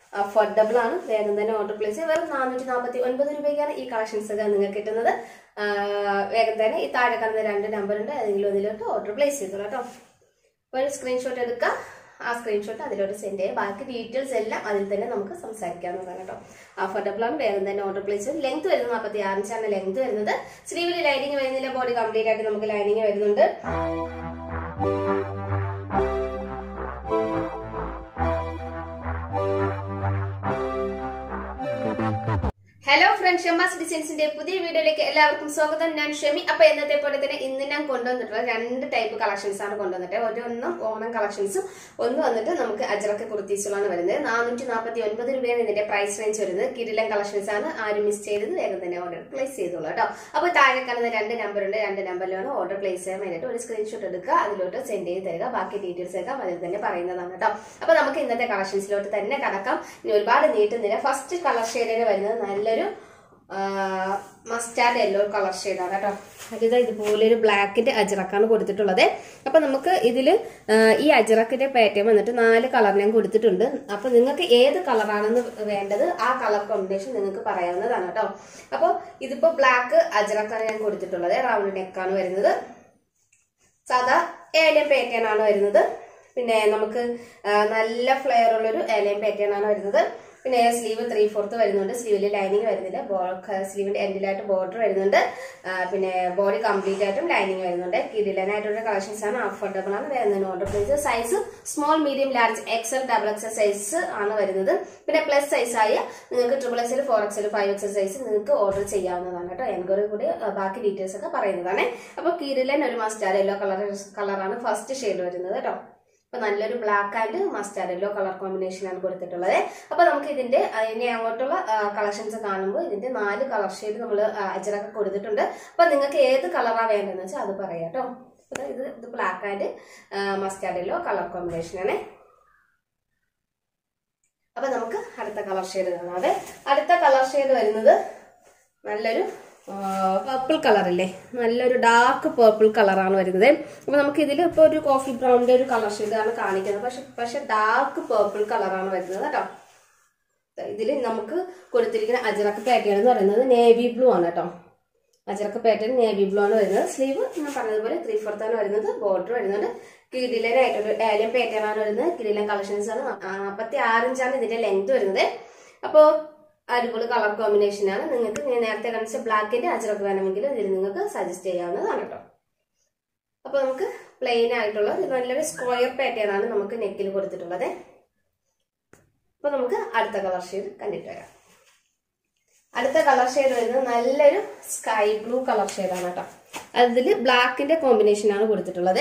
affordable ആണ് വേഗം തന്നെ ഓർഡർ പ്ലേസ് ചെയ്യുക വെറും നാനൂറ്റി നാൽപ്പത്തി ഒൻപത് രൂപയ്ക്കാണ് ഈ കളക്ഷൻസ് ഒക്കെ നിങ്ങൾക്ക് കിട്ടുന്നത് ആ, വേഗം തന്നെ ഈ താഴെ കാണുന്ന രണ്ട് നമ്പർ ഉണ്ട് ഏതെങ്കിലും ഒന്നിലോട്ട് ഓർഡർ പ്ലേസ് ചെയ്തോളൂ കേട്ടോ അപ്പോൾ ഒരു സ്ക്രീൻഷോട്ട് എടുക്കുക ആ സ്ക്രീൻഷോട്ട് അതിലോട്ട് സെൻഡ് ചെയ്യുക ബാക്കി ഡീറ്റെയിൽസ് എല്ലാം അതിൽ തന്നെ നമുക്ക് സംസാരിക്കാവുന്നതാണ് കേട്ടോ അഫോർഡബിൾ ആണ് വേഗം തന്നെ ഓർഡർ പ്ലേസ് ചെയ്യും ലെങ്ത് വരുന്നത് നാൽപ്പത്തി ആറിഞ്ചാണ് ലെങ്ത് വരുന്നത് സ്ലീവിൽ ലൈനിങ് വരുന്നില്ല ബോഡി കംപ്ലീറ്റ് ആയിട്ട് നമുക്ക് ലൈനിങ് വരുന്നുണ്ട് ഹലോ ഫ്രണ്ട് ഷമാസ് ഡിസൈൻസിന്റെ പുതിയ വീഡിയോയിലേക്ക് എല്ലാവർക്കും സ്വാഗതം ഞാൻ ഷെമി അപ്പൊ എന്നത്തെ പോലെ തന്നെ ഇന്ന് ഞാൻ കൊണ്ടുവന്നിട്ടുള്ള രണ്ട് ടൈപ്പ് കളക്ഷൻസ് ആണ് കൊണ്ടുവന്നിട്ട് ഒരൊന്നും ഓണം കളക്ഷൻസും ഒന്ന് വന്നിട്ട് നമുക്ക് അജറക്ക് കുർത്തീസുകളാണ് വരുന്നത് നാനൂറ്റി നാൽപ്പത്തി ഒൻപത് രൂപയാണ് ഇതിന്റെ പ്രൈസ് റേഞ്ച് വരുന്നത് കിരിലൻ കളക്ഷൻസ് ആണ് ആരും മിസ് ചെയ്തത് വേഗം തന്നെ ഓർഡർ പ്ലേസ് ചെയ്തോളൂ കേട്ടോ അപ്പൊ താഴെ കാണുന്ന രണ്ട് നമ്പർ ഉണ്ട് രണ്ട് നമ്പറിലാണ് ഓർഡർ പ്ലേസ് ചെയ്യാൻ വേണ്ടിയിട്ട് ഒരു സ്ക്രീൻഷോട്ട് എടുക്കുക അതിലോട്ട് സെൻഡ് ചെയ്ത് തരിക ബാക്കി ഡീറ്റെയിൽസ് ഒക്കെ അതിൽ തന്നെ പറയുന്നതാണ് കേട്ടോ അപ്പൊ നമുക്ക് ഇന്നത്തെ കളക്ഷൻസിലോട്ട് തന്നെ കടക്കാം ഇനി ഒരുപാട് നീട്ടുന്നില്ല ഫസ്റ്റ് കളർ ഷെയ്ഡിന് വരുന്നത് നല്ലൊരു മസ്റ്റാർഡ് യെല്ലോ കളർ ഷെയ്ഡാണ് കേട്ടോ അതിത് ഇതുപോലെ ഒരു ബ്ലാക്കിന്റെ അജറക്കാണ് കൊടുത്തിട്ടുള്ളത് അപ്പൊ നമുക്ക് ഇതിൽ ഈ അജറക്കിന്റെ പാറ്റേൺ വന്നിട്ട് നാല് കളർ ഞാൻ കൊടുത്തിട്ടുണ്ട് അപ്പൊ നിങ്ങൾക്ക് ഏത് കളറാണെന്ന് വേണ്ടത് ആ കളർ കോമ്പിനേഷൻ നിങ്ങൾക്ക് പറയാവുന്നതാണ് കേട്ടോ അപ്പോൾ ഇതിപ്പോ ബ്ലാക്ക് അജറക്കാണ് ഞാൻ കൊടുത്തിട്ടുള്ളത് റൗണ്ട് നെക്കാണ് വരുന്നത് സാധാ ഏലിയൻ പാറ്റേൺ ആണ് വരുന്നത് പിന്നെ നമുക്ക് ആ, നല്ല ഫ്ലെയർ ഉള്ളൊരു ഏലിയൻ പാറ്റേൺ ആണ് വരുന്നത് പിന്നെ സ്ലീവ് ത്രീ ഫോർത്ത് വരുന്നുണ്ട് സ്ലീവിൽ ലൈനിങ് വരുന്നില്ല സ്ലീവിന്റെ എൻഡിലായിട്ട് ബോർഡർ വരുന്നുണ്ട് ആ, പിന്നെ ബോഡി കംപ്ലീറ്റ് ആയിട്ടും ലൈനിങ് വരുന്നുണ്ട് കിഡിലനായിട്ടുള്ള കളക്ഷൻസ് ആണ് അഫോർഡബിൾ ആണ് വരുന്നതിന് ഓർഡർ ചെയ്ത് size small medium large XL double XL size ആണ് വരുന്നത് പിന്നെ പ്ലസ് സൈസ് ആയ നിങ്ങൾക്ക് triple XL four XL five XL size നിങ്ങൾക്ക് ഓർഡർ ചെയ്യാവുന്നതാണ് കേട്ടോ എൻക്വയറി കൂടി ആ, ബാക്കി ഡീറ്റെയിൽസ് ഒക്കെ പറയുന്നതാണ് അപ്പൊ കിരിലൻ ഒരു മസ്റ്റാർഡ് യെല്ലോ കളർ കളറാണ് ഫസ്റ്റ് ഷെയ്ഡ് വരുന്നത് കേട്ടോ അപ്പൊ നല്ലൊരു black and mustard yellow colour combination ആണ് കൊടുത്തിട്ടുള്ളത് അപ്പൊ നമുക്ക് ഇതിന്റെ ആ, ഇനി അങ്ങോട്ടുള്ള കളക്ഷൻസ് കാണുമ്പോൾ ഇതിന്റെ നാല് കളർ ഷെയ്ഡ് നമ്മൾ അജറൊക്കെ കൊടുത്തിട്ടുണ്ട് അപ്പൊ നിങ്ങൾക്ക് ഏത് കളറാ വേണ്ടതെന്ന് വെച്ചാൽ അത് പറയാം കേട്ടോ അപ്പൊ ഇത് ഇത് black and mustard yellow colour combination ആണ് അപ്പൊ നമുക്ക് അടുത്ത കളർ ഷെയ്ഡ് കാണാതെ അടുത്ത കളർ ഷെയ്ഡ് വരുന്നത് നല്ലൊരു പർപ്പിൾ കളർ അല്ലേ നല്ലൊരു ഡാർക്ക് പർപ്പിൾ കളറാണ് വരുന്നത് അപ്പൊ നമുക്ക് ഇതിൽ ഇപ്പോൾ ഒരു കോഫി ബ്രൗണിന്റെ ഒരു കളർ ഷെയ്ഡാണ് കാണിക്കുന്നത് പക്ഷെ പക്ഷെ ഡാർക്ക് പർപ്പിൾ കളറാണ് വരുന്നത് കേട്ടോ ഇതിൽ നമുക്ക് കൊടുത്തിരിക്കുന്ന അജറക്ക് പാറ്റേൺ എന്ന് പറയുന്നത് നേവി ബ്ലൂ ആണ് കേട്ടോ അജറക്ക് പാറ്റേൺ നേവി ബ്ലൂ ആണ് വരുന്നത് സ്ലീവ് ഞാൻ പറഞ്ഞതുപോലെ ത്രീ ഫോർത്ത് ആണ് വരുന്നത് ബോർഡർ വരുന്നുണ്ട് കിടിലനായിട്ടൊരു ഏലിയൻ പാറ്റേൺ ആണ് വരുന്നത് കിടിലൻ കളക്ഷൻസ് ആണ് നാൽപ്പത്തി ആറ് ഇഞ്ചാണ് ഇതിന്റെ ലെങ്ത് വരുന്നത് അപ്പോൾ അടിപൊളി കളർ കോമ്പിനേഷൻ ആണ് നിങ്ങൾക്ക് ഞാൻ നേരത്തെ കാണിച്ച ബ്ലാക്കിന്റെ അജറക്ക് വേണമെങ്കിൽ ഇതിൽ നിങ്ങൾക്ക് സജസ്റ്റ് ചെയ്യാവുന്നതാണ് കേട്ടോ അപ്പൊ നമുക്ക് പ്ലെയിൻ ആയിട്ടുള്ള ഒരു നല്ലൊരു സ്ക്വയർ പാറ്റേൺ ആണ് നമുക്ക് നെക്കിൽ കൊടുത്തിട്ടുള്ളത് അപ്പൊ നമുക്ക് അടുത്ത കളർ ഷെയ്ഡ് കണ്ടിട്ട് വരാം അടുത്ത കളർ ഷെയ്ഡ് വരുന്നത് നല്ലൊരു സ്കൈ ബ്ലൂ കളർ ഷെയ്ഡാണ് കേട്ടോ അതിൽ ബ്ലാക്കിന്റെ കോമ്പിനേഷൻ ആണ് കൊടുത്തിട്ടുള്ളത്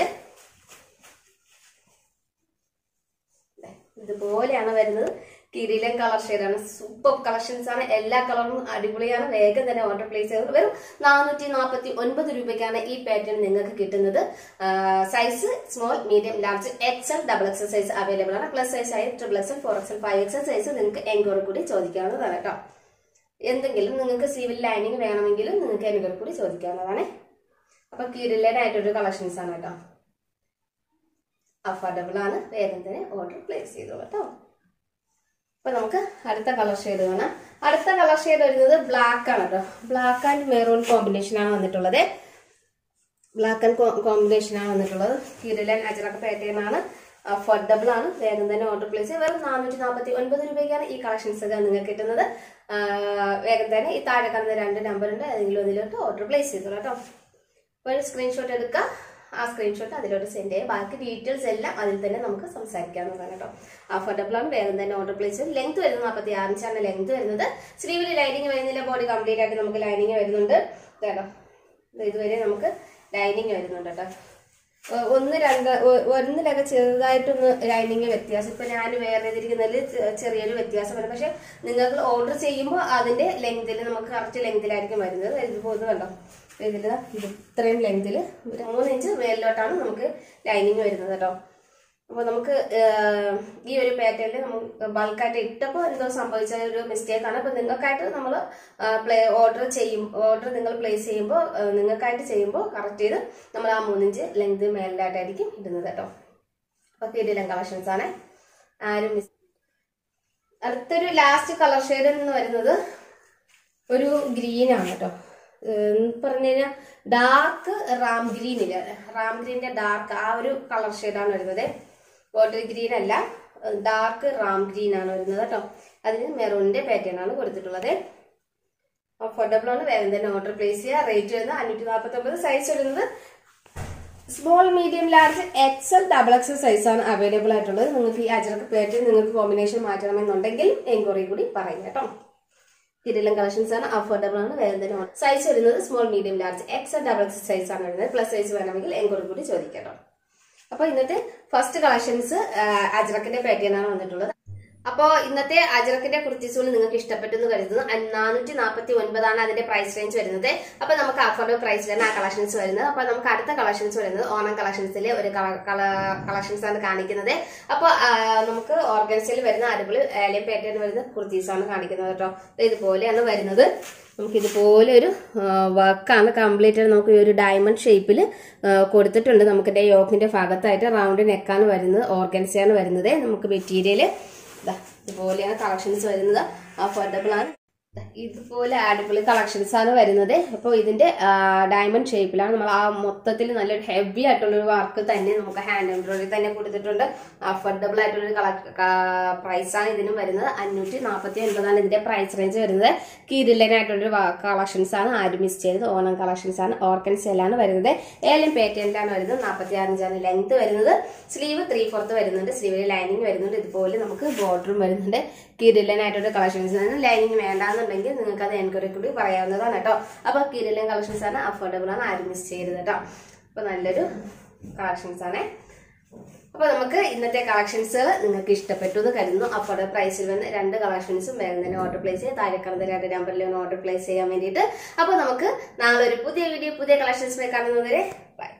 ദേ, ഇതുപോലെയാണ് വരുന്നത് കിരീലൻ കളർ ഷെയ്ഡാണ് സൂപ്പർ കളക്ഷൻസ് ആണ് എല്ലാ കളറും അടിപൊളിയാണ് വേഗം തന്നെ ഓർഡർ പ്ലേസ് ചെയ്തത് വെറും നാനൂറ്റി നാൽപ്പത്തി ഒൻപത് രൂപയ്ക്കാണ് ഈ പാറ്റേൺ നിങ്ങൾക്ക് കിട്ടുന്നത് size small medium large XL double XL size available ആണ് പ്ലസ് സൈസ് ആയി triple XL four XL five XL size നിങ്ങൾക്ക് എൻക്വയറി കൂടി ചോദിക്കാവുന്നതാണ് കേട്ടോ എന്തെങ്കിലും നിങ്ങൾക്ക് സിവിൽ ലൈനിങ് വേണമെങ്കിലും നിങ്ങൾക്ക് എൻക്വയറി കൂടി ചോദിക്കാവുന്നതാണ് അപ്പൊ കിരിലനായിട്ടൊരു കളക്ഷൻസ് ആണ് കേട്ടോ അഫോർഡബിൾ ആണ് വേഗം തന്നെ ഓർഡർ പ്ലേസ് ചെയ്തോളൂ കേട്ടോ അപ്പൊ നമുക്ക് അടുത്ത കളർ ഷെയ്ഡ് കാണാം അടുത്ത കളർ ഷെയ്ഡ് വരുന്നത് ബ്ലാക്ക് ആണ് കേട്ടോ ബ്ലാക്ക് ആൻഡ് മെറൂൺ കോമ്പിനേഷൻ ആണ് വന്നിട്ടുള്ളത് ബ്ലാക്ക് ആൻഡ് കോമ്പിനേഷൻ ആണ് വന്നിട്ടുള്ളത് കിരിലൻ അജറക്ക പാറ്റേൺ ആണ് അഫോർഡബിൾ ആണ് വേഗം തന്നെ ഓർഡർ പ്ലേസ് ചെയ്യുക വെറും നാനൂറ്റി നാൽപ്പത്തി ഒൻപത് രൂപയ്ക്കാണ് ഈ കളക്ഷൻസ് ഒക്കെ നിങ്ങൾക്ക് കിട്ടുന്നത് ആ, വേഗം തന്നെ ഈ താഴെ കാണുന്ന രണ്ട് നമ്പർ ഉണ്ട് ഏതെങ്കിലും ഒന്നിലോട്ട് ഓർഡർ പ്ലേസ് ചെയ്തോളൂ കേട്ടോ അപ്പോൾ ഒരു സ്ക്രീൻഷോട്ട് എടുക്കുക ആ സ്ക്രീൻഷോട്ട് അതിലോട്ട് സെൻഡ് ചെയ്യുക ബാക്കി ഡീറ്റെയിൽസ് എല്ലാം അതിൽ തന്നെ നമുക്ക് സംസാരിക്കാവുന്നതാണ് കേട്ടോ അഫോർഡബിൾ ആണ് വേഗം തന്നെ ഓർഡർ പ്ലേസ് ചെയ്യും ലെങ്ത് വരുന്നത് നാൽപ്പത്തി ആറിഞ്ചാണ് ലെങ്ത് വരുന്നത് സ്ലീവിൽ ലൈനിങ് വരുന്നില്ല ബോഡി കംപ്ലീറ്റ് ആയിട്ട് നമുക്ക് ലൈനിങ് വരുന്നുണ്ട് കേട്ടോ ഇതുവരെ നമുക്ക് ലൈനിങ് വരുന്നുണ്ട് കേട്ടോ ഒ- ഒന്ന് രണ്ട് ഒ- ഒന്നിലൊക്കെ ചെറുതായിട്ടൊന്ന് ലൈനിങ് വ്യത്യാസം ഇപ്പൊ ഞാൻ വേറെ ചെയ്തിരിക്കുന്നതിൽ ചെ- ചെറിയൊരു വ്യത്യാസം വരും പക്ഷെ നിങ്ങൾക്ക് ഓർഡർ ചെയ്യുമ്പോൾ അതിന്റെ ലെങ്തിൽ നമുക്ക് കറക്റ്റ് ലെങ്തിലായിരിക്കും വരുന്നത് ഇതുപോലെ കണ്ടോ ഇതിൽ ഇത് ഇത്രയും ലെങ്തിൽ ഒരു മൂന്ന് ഇഞ്ച് മേലിലോട്ടാണ് നമുക്ക് ലൈനിങ് വരുന്നത് കേട്ടോ അപ്പോൾ നമുക്ക് ഏഹ്, ഈ ഒരു പാറ്റേണിൽ നമുക്ക് ബൾക്കായിട്ട് ഇട്ടപ്പോൾ എന്തോ സംഭവിച്ച ഒരു മിസ്റ്റേക്ക് ആണ് അപ്പോൾ നിങ്ങൾക്കായിട്ട് നമ്മൾ പ്ലേ ഓർഡർ ചെയ്യും ഓർഡർ നിങ്ങൾ പ്ലേസ് ചെയ്യുമ്പോൾ ഏഹ്, നിങ്ങൾക്കായിട്ട് ചെയ്യുമ്പോൾ കറക്റ്റ് ചെയ്ത് നമ്മൾ ആ മൂന്നിഞ്ച് ലെങ്ത് മേലിലായിട്ടായിരിക്കും ഇടുന്നത് കേട്ടോ അപ്പോൾ കിടിലം കളക്ഷൻസ് ആണ് ആരും മിസ് അടുത്തൊരു ലാസ്റ്റ് കളർ ഷെയ്ഡ് എന്ന് വരുന്നത് ഒരു ഗ്രീൻ ആണ് കേട്ടോ പറഞ്ഞു കഴിഞ്ഞാൽ ഡാർക്ക് റാം ഗ്രീൻ ഇല്ല റാം ഗ്രീനിന്റെ ഡാർക്ക് ആ ഒരു കളർ ഷെയ്ഡാണ് വരുന്നത് ബോട്ടിൽ ഗ്രീൻ അല്ല ഡാർക്ക് റാം ഗ്രീൻ ആണ് വരുന്നത് കേട്ടോ അതിന് മെറൂണിന്റെ പാറ്റേൺ ആണ് കൊടുത്തിട്ടുള്ളത് അഫോർഡബിൾ ആണ് വേഗം തന്നെ ഓർഡർ പ്ലേസ് ചെയ്യുക റേറ്റ് വരുന്നത് അഞ്ഞൂറ്റി നാൽപ്പത്തി ഒമ്പത് സൈസ് വരുന്നത് small medium large XL double XL സൈസാണ് അവൈലബിൾ ആയിട്ടുള്ളത് നിങ്ങൾക്ക് ഈ അജറക്ക് പാറ്റേൺ നിങ്ങൾക്ക് കോമ്പിനേഷൻ മാറ്റണമെന്നുണ്ടെങ്കിൽ എൻക്വയറി കൂടി പറയാം കേട്ടോ കിരിലം കളക്ഷൻസ് ആണ് അഫോർഡബിൾ ആണ് വേറെ തന്നെ സൈസ് വരുന്നത് small medium large XL double XL size ആണ് വരുന്നത് പ്ലസ് സൈസ് വേണമെങ്കിൽ എൻക്വയറി കൂടി ചോദിക്കാം കേട്ടോ അപ്പൊ ഇന്നത്തെ ഫസ്റ്റ് കളക്ഷൻസ് അജ്രക്കിന്റെ പാറ്റേൺ ആണ് വന്നിട്ടുള്ളത് അപ്പോ ഇന്നത്തെ അജ്രക്കിന്റെ കുർത്തീസുകൾ നിങ്ങൾക്ക് ഇഷ്ടപ്പെട്ടു എന്ന് കരുതുന്നു നാനൂറ്റി നാൽപ്പത്തി ഒൻപതാണ് അതിന്റെ പ്രൈസ് റേഞ്ച് വരുന്നത് അപ്പൊ നമുക്ക് അഫോർഡബിൾ പ്രൈസിലാണ് ആ കളക്ഷൻസ് വരുന്നത് അപ്പൊ നമുക്ക് അടുത്ത കളക്ഷൻസ് വരുന്നത് ഓണം കളക്ഷൻസിലെ ഒരു കളക്ഷൻസ് ആണ് കാണിക്കുന്നത് അപ്പൊ നമുക്ക് ഓർഗൻസിൽ വരുന്ന അടിപൊളി ഏലിയം പാറ്റേൺ വരുന്ന കുർത്തീസ് ആണ് കാണിക്കുന്നത് കേട്ടോ ഇതുപോലെയാണ് വരുന്നത് നമുക്ക് ഇതുപോലെ ഒരു വർക്കാണ് കംപ്ലീറ്റ് നമുക്ക് ഈ ഒരു ഡയമണ്ട് ഷേപ്പിൽ കൊടുത്തിട്ടുണ്ട് നമുക്ക് യോക്കിന്റെ ഭാഗത്തായിട്ട് റൗണ്ട് നെക്കാണ് വരുന്നത് ഓർഗൻസിയാണ് വരുന്നത് നമുക്ക് മെറ്റീരിയൽ ഇതുപോലെയാണ് കളക്ഷൻസ് വരുന്നത് അഫോർഡബിൾ ആണ് ഇതുപോലെ അടിപൊളി കളക്ഷൻസ് ആണ് വരുന്നത് അപ്പോൾ ഇതിന്റെ ഡയമണ്ട് ഷേപ്പിലാണ് നമ്മൾ ആ മൊത്തത്തിൽ നല്ലൊരു ഹെവി ആയിട്ടുള്ള ഒരു വർക്ക് തന്നെ നമുക്ക് ഹാൻഡ് എംബ്രോയിഡറി തന്നെ കൊടുത്തിട്ടുണ്ട് അഫോർഡബിൾ ആയിട്ടുള്ള പ്രൈസ് ആണ് ഇതിനും വരുന്നത് അഞ്ഞൂറ്റി നാൽപ്പത്തി ഒൻപതാണ് ഇതിന്റെ പ്രൈസ് റേഞ്ച് വരുന്നത് കിരിലനായിട്ടുള്ളൊരു കളക്ഷൻസ് ആണ് ആരും മിസ് ചെയ്തത് ഓണം കളക്ഷൻസ് ആണ് ഓർക്കൻ സെല്ലാണ് വരുന്നത് ഏലം പേറ്റന്റിലാണ് വരുന്നത് നാൽപ്പത്തി ആറിഞ്ചാണ് ലെങ്ത് വരുന്നത് സ്ലീവ് ത്രീ ഫോർത്ത് വരുന്നുണ്ട് സ്ലീവിൽ ലൈനിങ് വരുന്നുണ്ട് ഇതുപോലെ നമുക്ക് ബോർഡറും വരുന്നുണ്ട് കിരിലനായിട്ടൊരു കളക്ഷൻസ് ആണ് ലൈനിങ് വേണ്ടാന്നുണ്ടെങ്കിൽ നിങ്ങൾക്ക് അത് എൻക്വയറി കൂടി പറയാവുന്നതാണ് കേട്ടോ അപ്പൊ കിരിലൻ കളക്ഷൻസ് ആണ് അഫോർഡബിൾ ആണ് ആരും മിസ് ചെയ്തത് കേട്ടോ അപ്പൊ നല്ലൊരു കളക്ഷൻസ് ആണ് അപ്പൊ നമുക്ക് ഇന്നത്തെ കളക്ഷൻസുകൾ നിങ്ങൾക്ക് ഇഷ്ടപ്പെട്ടു എന്ന് കരുതുന്നു അഫോർഡബിൾ പ്രൈസിൽ വന്ന് രണ്ട് കളക്ഷൻസും വേഗം തന്നെ ഓർഡർ പ്ലേസ് ചെയ്ത് താഴെ കടന്ന രണ്ട് നമ്പറിൽ ഒന്ന് ഓർഡർ പ്ലേസ് ചെയ്യാൻ വേണ്ടിയിട്ട് അപ്പൊ നമുക്ക് നാളെ ഒരു പുതിയ വീഡിയോ പുതിയ കളക്ഷൻസ് കാണുന്നതുവരെ ബൈ